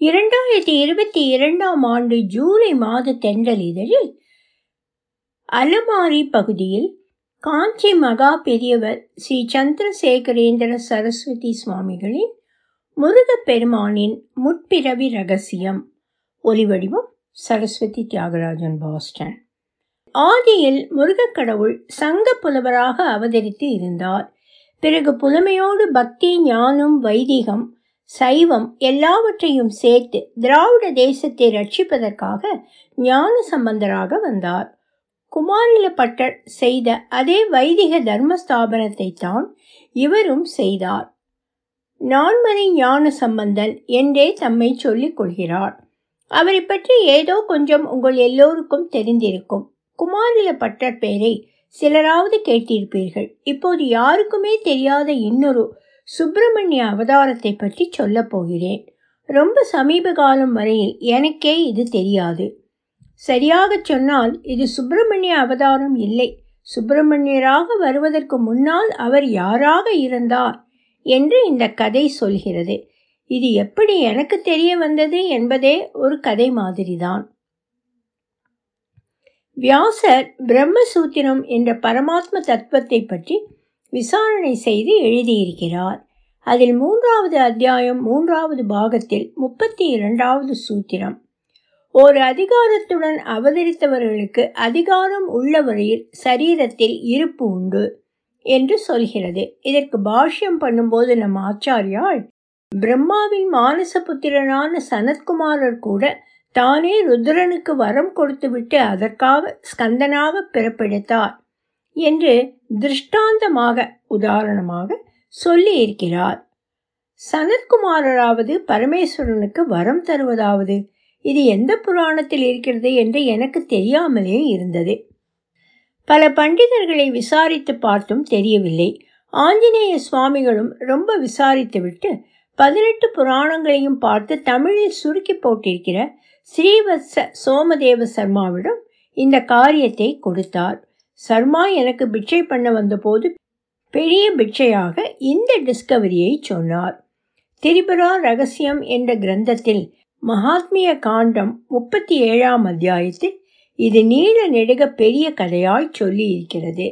இரண்டாயிரத்தி இருபத்தி இரண்டாம் ஆண்டு ஜூலை மாத தென்றல் இதழில் அலமாரி பகுதியில் காஞ்சி மகா பெரியவர் ஸ்ரீ சந்திரசேகரேந்திர சரஸ்வதி சுவாமிகளின் முருகப்பெருமானின் முற்பிறவி ரகசியம் ஒலிவடிவம் சரஸ்வதி தியாகராஜன் பாஸ்டன் ஆதியில் முருகக் கடவுள் சங்க புலவராக அவதரித்து இருந்தார் பிறகு புலமையோடு பக்தி ஞானம் வைதிகம் சைவம் எல்லாவற்றையும் சேர்த்து திராவிட தேசத்தை ரட்சிப்பதற்காக ஞான சம்பந்தராக வந்தார் குமாரில பட்டர் செய்த அதே வைதிக தர்ம ஸ்தாபனத்தை தான் இவரும் செய்தார் நான்மறை ஞான சம்பந்தன் என்றே தம்மை சொல்லிக் கொள்கிறார் அவரை பற்றி ஏதோ கொஞ்சம் உங்கள் எல்லோருக்கும் தெரிந்திருக்கும் குமாரில பட்டர் பெயரை சிலராவது கேட்டிருப்பீர்கள் இப்போது யாருக்குமே தெரியாத இன்னொரு சுப்பிரமணிய அவதாரத்தை பற்றி சொல்லப் போகிறேன் ரொம்ப சமீப காலம் வரையில் எனக்கே இது தெரியாது சரியாக சொன்னால் இது சுப்பிரமணிய அவதாரம் இல்லை சுப்பிரமணியராக வருவதற்கு முன்னால் அவர் யாராக இருந்தார் என்று இந்த கதை சொல்கிறது இது எப்படி எனக்கு தெரிய வந்தது என்பதே ஒரு கதை மாதிரிதான் வியாசர் பிரம்மசூத்திரம் என்ற பரமாத்ம தத்துவத்தை பற்றி விசாரணை செய்து எழுதியிருக்கிறார் அதில் மூன்றாவது அத்தியாயம் மூன்றாவது பாகத்தில் முப்பத்தி இரண்டாவது சூத்திரம் ஒரு அதிகாரத்துடன் அவதரித்தவர்களுக்கு அதிகாரம் உள்ளவரையில் சரீரத்தில் இருப்பு உண்டு என்று சொல்கிறது இதற்கு பாஷ்யம் பண்ணும்போது நம் ஆச்சாரியால் பிரம்மாவின் மானச புத்திரனான சனத்குமாரர் கூட தானே ருத்ரனுக்கு வரம் கொடுத்துவிட்டு அதற்காக ஸ்கந்தனாக பிறப்பெடுத்தார் என்று திருஷ்டாந்தமாக உதாரணமாக சொல்லி இருக்கிறார் சனத்குமாரராவது பரமேஸ்வரனுக்கு வரம் தருவதாவது இது எந்த புராணத்தில் இருக்கிறது என்று எனக்கு தெரியாமலே இருந்தது பல பண்டிதர்களை விசாரித்து பார்த்தும் தெரியவில்லை ஆஞ்சநேய சுவாமிகளும் ரொம்ப விசாரித்துவிட்டு பதினெட்டு புராணங்களையும் பார்த்து தமிழில் சுருக்கி போட்டிருக்கிற ஸ்ரீவத்ச சோமதேவ சர்மாவிடம் இந்த காரியத்தை கொடுத்தார் சர்மா எனக்கு பிட்சை பண்ண வந்தபோது பெரிய பிட்சையாக இந்த டிஸ்கவரியை சொன்னார் திரிபுரா ரகசியம் என்ற கிரந்தத்தில் மகாத்மிய காண்டம் முப்பத்தி ஏழாம் அத்தியாயத்தில் இது நீள நெடுக பெரிய கதையாய் சொல்லி இருக்கிறது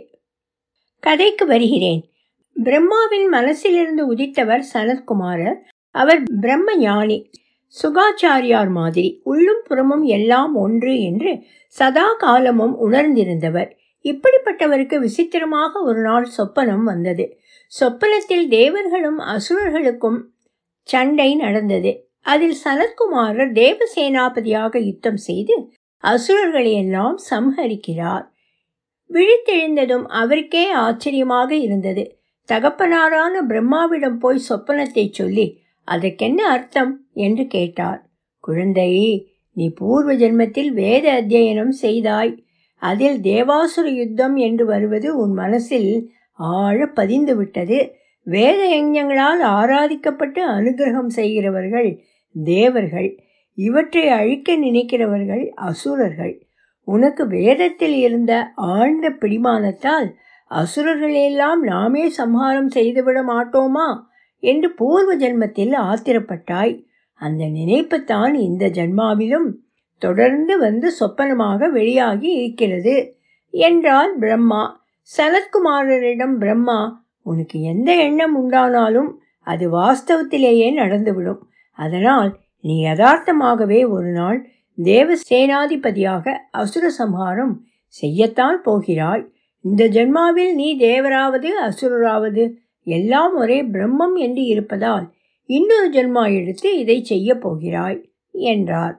கதைக்கு வருகிறேன் பிரம்மாவின் மனசிலிருந்து உதித்தவர் சனத்குமாரர் அவர் பிரம்ம ஞானி சுகாச்சாரியார் மாதிரி உள்ளும் புறமும் எல்லாம் ஒன்று என்று சதா காலமும் உணர்ந்திருந்தவர் இப்படிப்பட்டவருக்கு விசித்திரமாக ஒரு நாள் சொப்பனம் வந்தது சொப்பனத்தில் தேவர்களும் அசுரர்களுக்கும் சண்டை நடந்தது அதில் சனத்குமாரர் தேவசேனாபதியாக யுத்தம் செய்து அசுரர்களை எல்லாம் சம்ஹரிக்கிறார் விழித்தெழுந்ததும் அவருக்கே ஆச்சரியமாக இருந்தது தகப்பனாரான பிரம்மாவிடம் போய் சொப்பனத்தை சொல்லி அதற்கென்ன அர்த்தம் என்று கேட்டார் குழந்தை நீ பூர்வ ஜென்மத்தில் வேத அத்தியனம் செய்தாய் அதில் தேவாசுர யுத்தம் என்று வருவது உன் மனசில் ஆழ பதிந்து விட்டது வேத யஞங்களால் ஆராதிக்கப்பட்டு அனுகிரகம் செய்கிறவர்கள் தேவர்கள் இவற்றை அழிக்க நினைக்கிறவர்கள் அசுரர்கள் உனக்கு வேதத்தில் இருந்த ஆழ்ந்த பிடிமானத்தால் அசுரர்களெல்லாம் நாமே சம்ஹாரம் செய்துவிட மாட்டோமா என்று பூர்வ ஜென்மத்தில் ஆத்திரப்பட்டாய் அந்த நினைப்புத்தான் இந்த ஜென்மாவிலும் தொடர்ந்து வந்து சொப்பனமாக வெளியாகி இருக்கிறது என்றார் பிரம்மா சனத்குமாரரிடம் பிரம்மா உனக்கு எந்த எண்ணம் உண்டானாலும் அது வாஸ்தவத்திலேயே நடந்துவிடும் அதனால் நீ யதார்த்தமாகவே ஒரு நாள் தேவ சேனாதிபதியாக அசுர சம்ஹாரம் செய்யத்தான் போகிறாய் இந்த ஜென்மாவில் நீ தேவராவது அசுரராவது எல்லாம் ஒரே பிரம்மம் என்று இருப்பதால் இன்னொரு ஜென்மா எடுத்து இதை செய்ய போகிறாய் என்றார்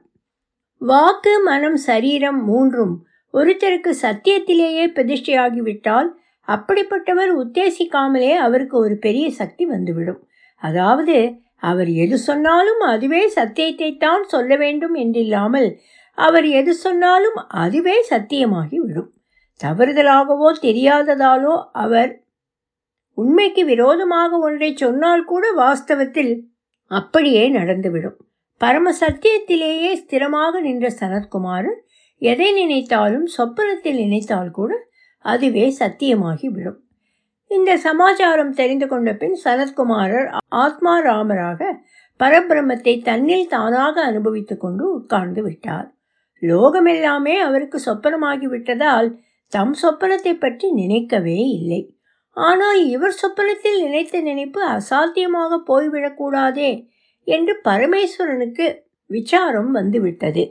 வாக்கு மனம் சரீரம் மூன்றும் ஒருத்தருக்கு சத்தியத்திலேயே பிரதிஷ்டையாகிவிட்டால் அப்படிப்பட்டவர் உத்தேசிக்காமலே அவருக்கு ஒரு பெரிய சக்தி வந்துவிடும் அதாவது அவர் எது சொன்னாலும் அதுவே சத்தியத்தை தான் சொல்ல வேண்டும் என்றில்லாமல் அவர் எது சொன்னாலும் அதுவே சத்தியமாகி விடும் தவறுதலாகவோ தெரியாததாலோ அவர் உண்மைக்கு விரோதமாக ஒன்றை சொன்னால் கூட வாஸ்தவத்தில் அப்படியே நடந்துவிடும் பரம சத்தியத்திலேயே ஸ்திரமாக நின்ற சனத்குமாரன் எதை நினைத்தாலும் சொப்பனத்தில் நினைத்தால் கூட அதுவே சத்தியமாகி விடும் இந்த சமாச்சாரம் தெரிந்து கொண்ட பின் சனத்குமாரர் ஆத்மா ராமராக பரபிரம்மத்தை தன்னில் தானாக அனுபவித்துக் கொண்டு உட்கார்ந்து விட்டார் லோகமெல்லாமே அவருக்கு சொப்பனமாகி விட்டதால் தம் சொப்பனத்தை பற்றி நினைக்கவே இல்லை ஆனால் இவர் சொப்பனத்தில் நினைத்த நினைப்பு அசாத்தியமாக போய்விடக்கூடாதே என்று பரமேஸ்வரனுக்கு விசாரம் வந்துவிட்டது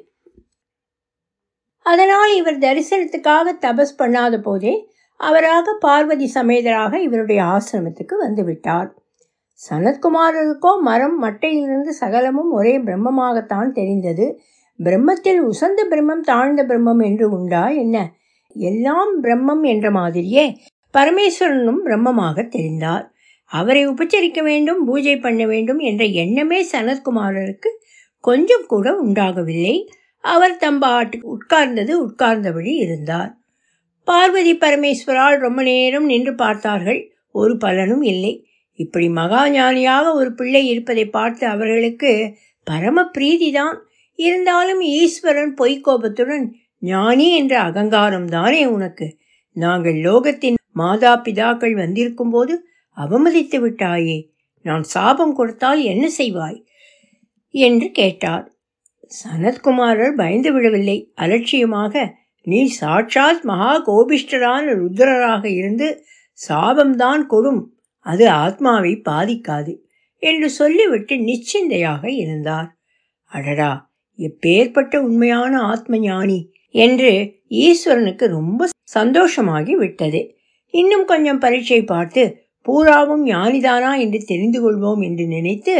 அதனால் இவர் தரிசனத்துக்காக தபஸ் பண்ணாத போதே அவராக பார்வதி சமேதராக இவருடைய ஆசிரமத்துக்கு வந்துவிட்டார் சனத்குமாரருக்கோ மரம் மட்டையிலிருந்து சகலமும் ஒரே பிரம்மமாகத்தான் தெரிந்தது பிரம்மத்தில் உசந்த பிரம்மம் தாழ்ந்த பிரம்மம் என்று உண்டா என்ன எல்லாம் பிரம்மம் என்ற மாதிரியே பரமேஸ்வரனும் பிரம்மமாக தெரிந்தார் அவரை உபச்சரிக்க வேண்டும் பூஜை பண்ண வேண்டும் என்ற எண்ணமே சனத்குமாரருக்கு கொஞ்சம் கூட உண்டாகவில்லை அவர் தம்பாட்டு உட்கார்ந்தது உட்கார்ந்தபடி இருந்தார் பார்வதி பரமேஸ்வரால் ரொம்ப நேரம் நின்று பார்த்தார்கள் ஒரு பலனும் இல்லை இப்படி மகா ஞானியாக ஒரு பிள்ளை இருப்பதை பார்த்து அவர்களுக்கு பரம பிரீதிதான் இருந்தாலும் ஈஸ்வரன் பொய்க்கோபத்துடன் ஞானி என்ற அகங்காரம் தானே உனக்கு நாங்கள் லோகத்தின் மாதா பிதாக்கள் வந்திருக்கும் போது அவமதித்து விட்டாயே நான் சாபம் கொடுத்தால் என்ன செய்வாய் என்று கேட்டார் சனத்குமாரர் பயந்து விடவில்லை அலட்சியமாக நீ சாட்சாத் மகா கோபிஷ்டரான ருத்ரராக இருந்து சாபம்தான் கொடும் அது ஆத்மாவை பாதிக்காது என்று சொல்லிவிட்டு நிச்சிந்தையாக இருந்தார் அடடா எப்பேற்பட்ட உண்மையான ஆத்ம ஞானி என்று ஈஸ்வரனுக்கு ரொம்ப சந்தோஷமாகி விட்டது இன்னும் கொஞ்சம் பரீட்சை பார்த்து பூராவும் ஞானிதானா என்று தெரிந்து கொள்வோம் என்று நினைத்து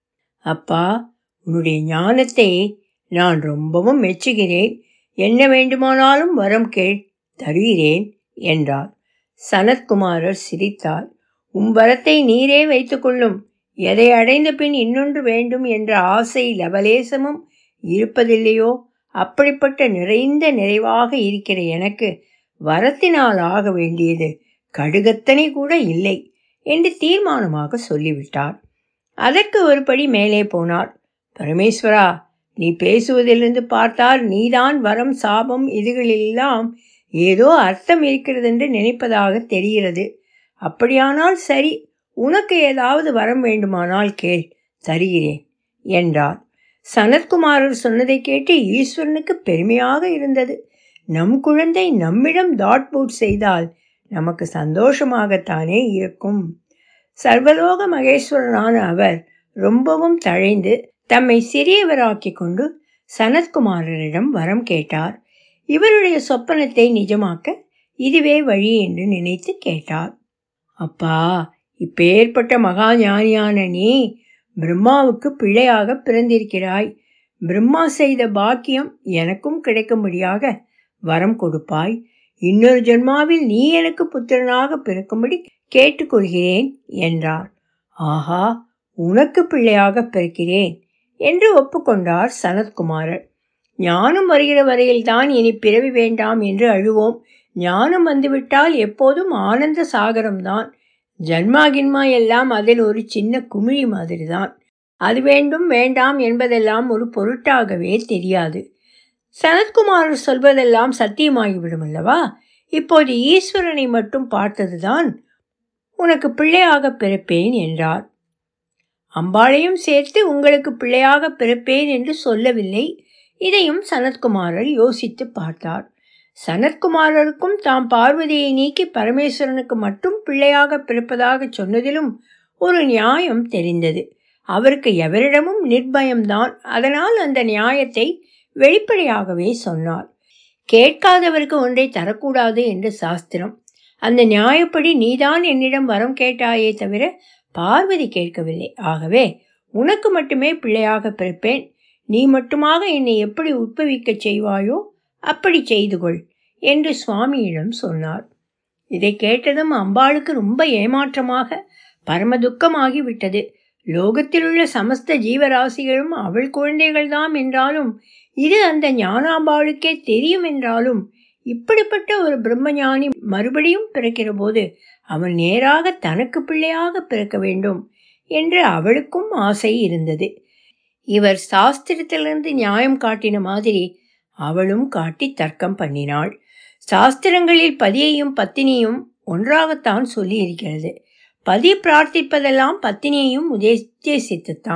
அப்பா உன்னுடைய ஞானத்தை நான் ரொம்பவும் மெச்சுகிறேன் என்ன வேண்டுமானாலும் வரம் கேள் தருகிறேன் என்றார் சனத்குமாரர் சிரித்தார் உம் வரத்தை நீரே வைத்துக்கொள்ளும் எதை அடைந்த பின் இன்னொன்று வேண்டும் என்ற ஆசை லவலேசமும் இருப்பதில்லையோ அப்படிப்பட்ட நிறைந்த நிறைவாக இருக்கிற எனக்கு வரத்தினால் ஆக வேண்டியது கடுகத்தனை கூட இல்லை என்று தீர்மானமாக சொல்லிவிட்டார் அதற்கு ஒருபடி மேலே போனார் பரமேஸ்வரா நீ பேசுவதிலிருந்து பார்த்தால் நீதான் வரம் சாபம் இதுகளெல்லாம் ஏதோ அர்த்தம் இருக்கிறது என்று நினைப்பதாக தெரிகிறது அப்படியானால் சரி உனக்கு ஏதாவது வரம் வேண்டுமானால் கேள் தருகிறேன் என்றார் சனத்குமாரர் சொன்னதை கேட்டு ஈஸ்வரனுக்கு பெருமையாக இருந்தது நம் குழந்தை நம்மிடம் தாட் பூட் செய்தால் நமக்கு சந்தோஷமாகத்தானே இருக்கும் சர்வலோக மகேஸ்வரனான அவர் ரொம்பவும் தழைந்து தம்மை சிறியவராக்கி கொண்டு சனத்குமாரரிடம் வரம் கேட்டார் இவருடைய சொப்பனத்தை நிஜமாக்க இதுவே வழி என்று நினைத்து கேட்டார் அப்பா இப்பேற்பட்ட மகா ஞானியான நீ பிரம்மாவுக்கு பிள்ளையாக பிறந்திருக்கிறாய் பிரம்மா செய்த பாக்கியம் எனக்கும் கிடைக்கும்படியாக வரம் கொடுப்பாய் இன்னொரு ஜென்மாவில் நீ எனக்கு புத்திரனாக பிறக்கும்படி கேட்டுக்கொள்கிறேன் என்றார் ஆஹா உனக்கு பிள்ளையாக பிறக்கிறேன் என்று ஒப்புக்கொண்டார் சனத்குமாரர் ஞானம் வருகிற வரையில்தான் இனி பிறவி வேண்டாம் என்று அழுவோம் ஞானம் வந்துவிட்டால் எப்போதும் ஆனந்த சாகரம்தான் ஜன்மாகின்மா எல்லாம் அதில் ஒரு சின்ன குமிழி மாதிரிதான் அது வேண்டும் வேண்டாம் என்பதெல்லாம் ஒரு பொருட்டாகவே தெரியாது சனத்குமாரர் சொல்வதெல்லாம் சத்தியமாகிவிடும் அல்லவா இப்போது ஈஸ்வரனை மட்டும் பார்த்ததுதான் உனக்கு பிள்ளையாக பிறப்பேன் என்றார் அம்பாளையும் சேர்த்து உங்களுக்கு பிள்ளையாக பிறப்பேன் என்று சொல்லவில்லை இதையும் சனத்குமாரர் யோசித்து பார்த்தார் சனத்குமாரருக்கும் தாம் பார்வதியை நீக்கி பரமேஸ்வரனுக்கு மட்டும் பிள்ளையாக பிறப்பதாக சொன்னதிலும் ஒரு நியாயம் தெரிந்தது அவருக்கு எவரிடமும் நிர்பயம்தான் அதனால் அந்த நியாயத்தை வெளிப்படையாகவே சொன்னார் கேட்காதவருக்கு ஒன்றை தரக்கூடாது என்று சாஸ்திரம் அந்த நியாயப்படி நீதான் என்னிடம் வரம் கேட்டாயே தவிர பார்வதி கேட்கவில்லை ஆகவே உனக்கு மட்டுமே பிள்ளையாக பிறப்பேன் நீ மட்டுமாக என்னை எப்படி உட்பவிக்கச் செய்வாயோ அப்படி செய்து கொள் என்று சுவாமியிடம் சொன்னார் இதை கேட்டதும் அம்பாளுக்கு ரொம்ப ஏமாற்றமாக பரம துக்கமாகி விட்டது லோகத்திலுள்ள சமஸ்த ஜீவராசிகளும் அவள் குழந்தைகள்தாம் என்றாலும் இது அந்த ஞானாம்பாளுக்கே தெரியும் என்றாலும் இப்படிப்பட்ட ஒரு பிரம்மஞானி மறுபடியும் பிறக்கிற போது அவன் நேராக தனக்கு பிள்ளையாக பிறக்க வேண்டும் என்று அவளுக்கும் ஆசை இருந்தது இவர் சாஸ்திரத்திலிருந்து நியாயம் காட்டின மாதிரி அவளும் காட்டி தர்க்கம் பண்ணினாள் சாஸ்திரங்களில் பதியையும் பத்தினியும் ஒன்றாகத்தான் சொல்லி இருக்கிறது பதி பிரார்த்திப்பதெல்லாம் பத்தினியையும் உத்தேசித்துத்தான்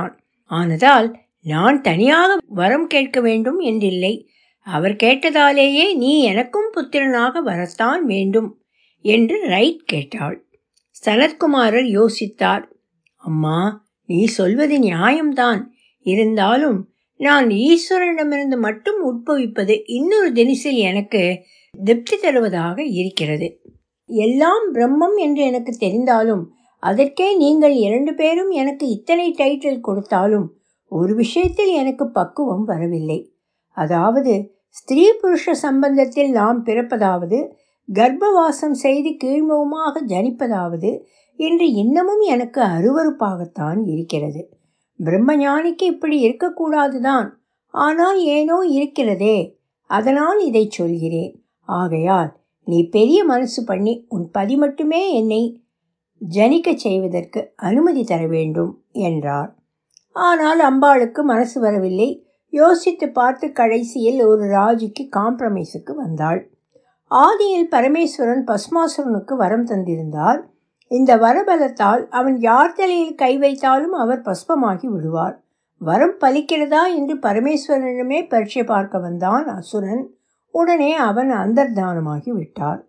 ஆனதால் நான் தனியாக வரம் கேட்க வேண்டும் என்றில்லை அவர் கேட்டதாலேயே நீ எனக்கும் புத்திரனாக வரத்தான் வேண்டும் என்று ரைட் கேட்டாள் சனத்குமாரர் யோசித்தார் அம்மா நீ சொல்வது நியாயம்தான் இருந்தாலும் நான் ஈஸ்வரனிடமிருந்து மட்டும் உட்பவிப்பது இன்னொரு தினசில் எனக்கு திருப்தி தருவதாக இருக்கிறது எல்லாம் பிரம்மம் என்று எனக்கு தெரிந்தாலும் அதற்கே நீங்கள் இரண்டு பேரும் எனக்கு இத்தனை டைட்டில் கொடுத்தாலும் ஒரு விஷயத்தில் எனக்கு பக்குவம் வரவில்லை அதாவது ஸ்திரீ புருஷ சம்பந்தத்தில் நாம் பிறப்பதாவது கர்ப்பவாசம் செய்து கீழ்முகமாக ஜனிப்பதாவது என்று இன்னமும் எனக்கு அருவறுப்பாகத்தான் இருக்கிறது பிரம்மஞானிக்கு இப்படி இருக்கக்கூடாதுதான் ஆனால் ஏனோ இருக்கிறதே அதனால் இதை சொல்கிறேன் ஆகையால் நீ பெரிய மனசு பண்ணி உன் பதி மட்டுமே என்னை ஜனிக்க செய்வதற்கு அனுமதி தர வேண்டும் என்றார் ஆனால் அம்பாளுக்கு மனசு வரவில்லை யோசித்து பார்த்து கடைசியில் ஒரு ராஜுக்கு காம்ப்ரமைஸுக்கு வந்தாள் ஆதியில் பரமேஸ்வரன் பஸ்மாசுரனுக்கு வரம் தந்திருந்தார் இந்த வரபலத்தால் அவன் யார் தலையில் கை வைத்தாலும் அவர் பஸ்பமாகி விடுவார் வரம் பலிக்கிறதா என்று பரமேஸ்வரனிடமே பரீட்சை பார்க்க வந்தான் அசுரன் உடனே அவன் அந்தர்தானமாகி விட்டார்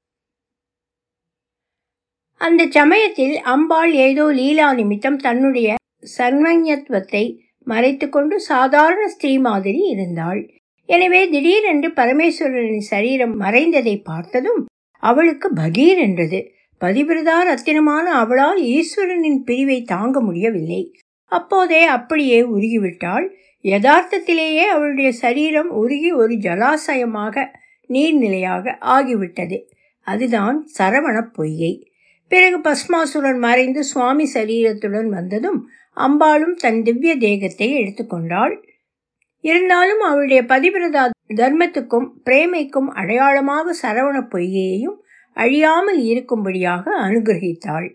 அந்த சமயத்தில் அம்பாள் ஏதோ லீலா நிமித்தம் தன்னுடைய சர்வஞத்துவத்தை மறைத்து கொண்டு சாதாரண ஸ்திரீ மாதிரி இருந்தாள் எனவே திடீரென்று பரமேஸ்வரனின் சரீரம் மறைந்ததை பார்த்ததும் அவளுக்கு பகீர் என்றது பதிவிரதா ரத்தினமான அவளால் ஈஸ்வரனின் பிரிவை தாங்க முடியவில்லை அப்போதே அப்படியே உருகிவிட்டாள் யதார்த்தத்திலேயே அவளுடைய சரீரம் உருகி ஒரு ஜலாசயமாக நீர்நிலையாக ஆகிவிட்டது அதுதான் சரவண பொய்யை பிறகு பஸ்மாசுரன் மறைந்து சுவாமி சரீரத்துடன் வந்ததும் அம்பாளும் தன் திவ்ய தேகத்தை எடுத்துக்கொண்டாள் இருந்தாலும் அவளுடைய பதிவிரதா தர்மத்துக்கும் பிரேமைக்கும் அடையாளமாக சரவண பொய்யையும் அழியாமல் இருக்கும்படியாக அனுகிரகித்தாள்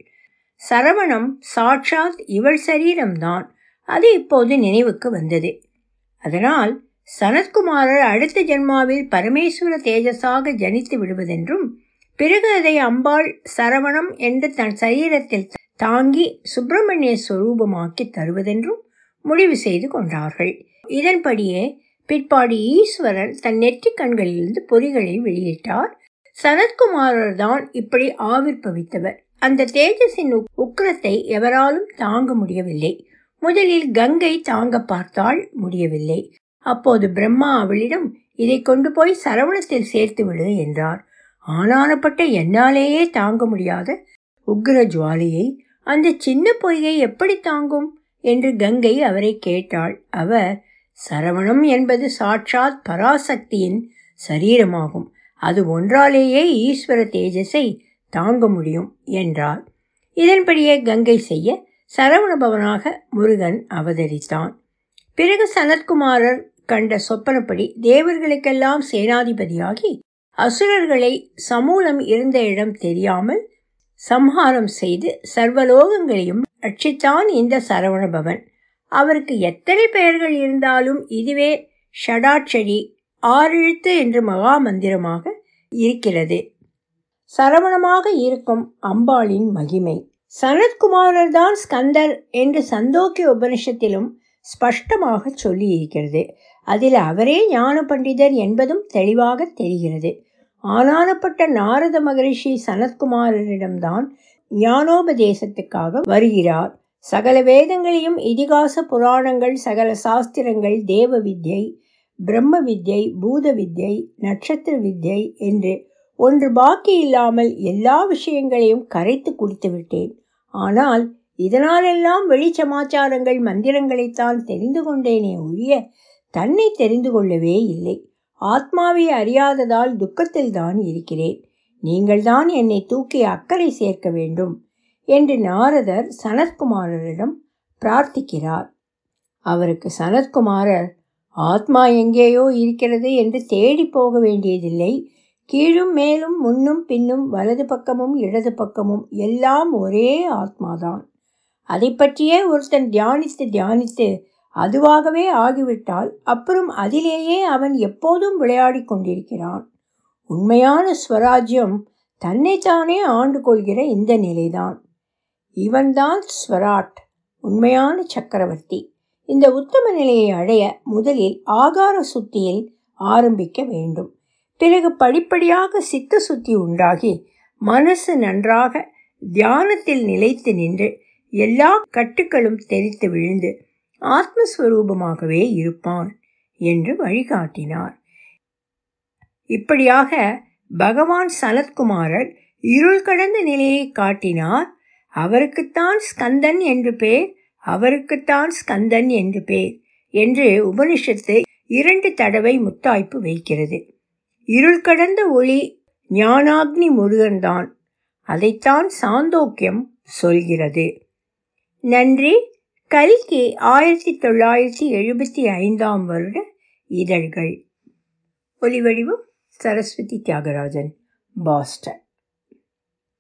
சரவணம் சாட்சாத் இவள் சரீரம்தான் அது இப்போது நினைவுக்கு வந்தது அதனால் சனத்குமாரர் அடுத்த ஜென்மாவில் பரமேஸ்வர தேஜஸாக ஜனித்து விடுவதென்றும் பிறகு அதை அம்பாள் சரவணம் என்று தன் சரீரத்தில் தாங்கி சுப்பிரமணிய ஸ்வரூபமாக்கி தருவதென்றும் முடிவு செய்து கொண்டார்கள் இதன்படியே பிற்பாடு ஈஸ்வரர் தன் நெற்றிக் கண்களிலிருந்து பொறிகளை வெளியிட்டார் சனத்குமாரர் தான் இப்படி ஆவிர்பவித்தவர் அந்த தேஜஸின் உக்கிரத்தை எவராலும் தாங்க முடியவில்லை முதலில் கங்கை தாங்க பார்த்தால் முடியவில்லை அப்போது பிரம்மா அவளிடம் இதை கொண்டு போய் சரவணத்தில் சேர்த்து விடு என்றார் ஆனானப்பட்ட என்னாலேயே தாங்க முடியாத உக்ர ஜுவாலையை அந்த சின்ன பொய்யை எப்படி தாங்கும் என்று கங்கை அவரை கேட்டாள் அவர் சரவணம் என்பது சாட்சாத் பராசக்தியின் சரீரமாகும் அது ஒன்றாலேயே ஈஸ்வர தேஜஸை தாங்க முடியும் என்றார் இதன்படியே கங்கை செய்ய சரவணபவனாக முருகன் அவதரித்தான் பிறகு சனத்குமாரர் கண்ட சொப்பனப்படி தேவர்களுக்கெல்லாம் சேனாதிபதியாகி அசுரர்களை சமூலம் இருந்த இடம் தெரியாமல் சம்ஹாரம் செய்து சர்வலோகங்களையும் ரட்சித்தான் இந்த சரவணபவன் அவருக்கு எத்தனை பெயர்கள் இருந்தாலும் இதுவே ஷடாட்சரி ஆறெழுத்து என்று மகா மந்திரமாக இருக்கிறது சரவணமாக இருக்கும் அம்பாளின் மகிமை சனத்குமாரர் தான் ஸ்கந்தர் என்று சந்தோக்கிய உபனிஷத்திலும் ஸ்பஷ்டமாக சொல்லி இருக்கிறது அதில் அவரே ஞான பண்டிதர் என்பதும் தெளிவாக தெரிகிறது ஆனானப்பட்ட நாரத மகரிஷி சனத்குமாரரிடம்தான் ஞானோபதேசத்துக்காக வருகிறார் சகல வேதங்களையும் இதிகாச புராணங்கள் சகல சாஸ்திரங்கள் தேவ வித்யை பிரம்ம வித்யை பூத வித்யை நட்சத்திர வித்யை என்று ஒன்று பாக்கி இல்லாமல் எல்லா விஷயங்களையும் கரைத்து குடித்து விட்டேன் ஆனால் இதனாலெல்லாம் வெளி சமாச்சாரங்கள் மந்திரங்களைத்தான் தெரிந்து கொண்டேனே ஒழிய தன்னை தெரிந்து கொள்ளவே இல்லை ஆத்மாவை அறியாததால் துக்கத்தில் தான் இருக்கிறேன் நீங்கள்தான் என்னை தூக்கி அக்கறை சேர்க்க வேண்டும் என்று நாரதர் சனத்குமாரரிடம் பிரார்த்திக்கிறார் அவருக்கு சனத்குமாரர் ஆத்மா எங்கேயோ இருக்கிறது என்று தேடி போக வேண்டியதில்லை கீழும் மேலும் முன்னும் பின்னும் வலது பக்கமும் இடது பக்கமும் எல்லாம் ஒரே ஆத்மாதான் அதை பற்றியே ஒருத்தன் தியானித்து தியானித்து அதுவாகவே ஆகிவிட்டால் அப்புறம் அதிலேயே அவன் எப்போதும் விளையாடி கொண்டிருக்கிறான் உண்மையான ஸ்வராஜ்யம் தன்னைத்தானே ஆண்டு கொள்கிற இந்த நிலைதான் இவன்தான் ஸ்வராட் உண்மையான சக்கரவர்த்தி இந்த உத்தம நிலையை அடைய முதலில் ஆகார சுத்தியில் ஆரம்பிக்க வேண்டும் பிறகு படிப்படியாக சித்த சுத்தி உண்டாகி மனசு நன்றாக தியானத்தில் நிலைத்து நின்று எல்லா கட்டுக்களும் தெரித்து விழுந்து ஆத்மஸ்வரூபமாகவே இருப்பான் என்று வழிகாட்டினார் இப்படியாக பகவான் சனத்குமாரர் இருள் கடந்த நிலையை காட்டினார் அவருக்குத்தான் ஸ்கந்தன் என்று பேர் அவருக்குத்தான் ஸ்கந்தன் என்று பேர் என்று உபனிஷத்து இரண்டு தடவை முத்தாய்ப்பு வைக்கிறது இருள் கடந்த ஒளி ஞானாக்னி முருகன்தான் அதைத்தான் சாந்தோக்கியம் சொல்கிறது நன்றி கல்கி ஆயிரத்தி தொள்ளாயிரத்தி எழுபத்தி ஐந்தாம் வருட இதழ்கள் ஒலிவடிவம் சரஸ்வதி தியாகராஜன் பாஸ்டன்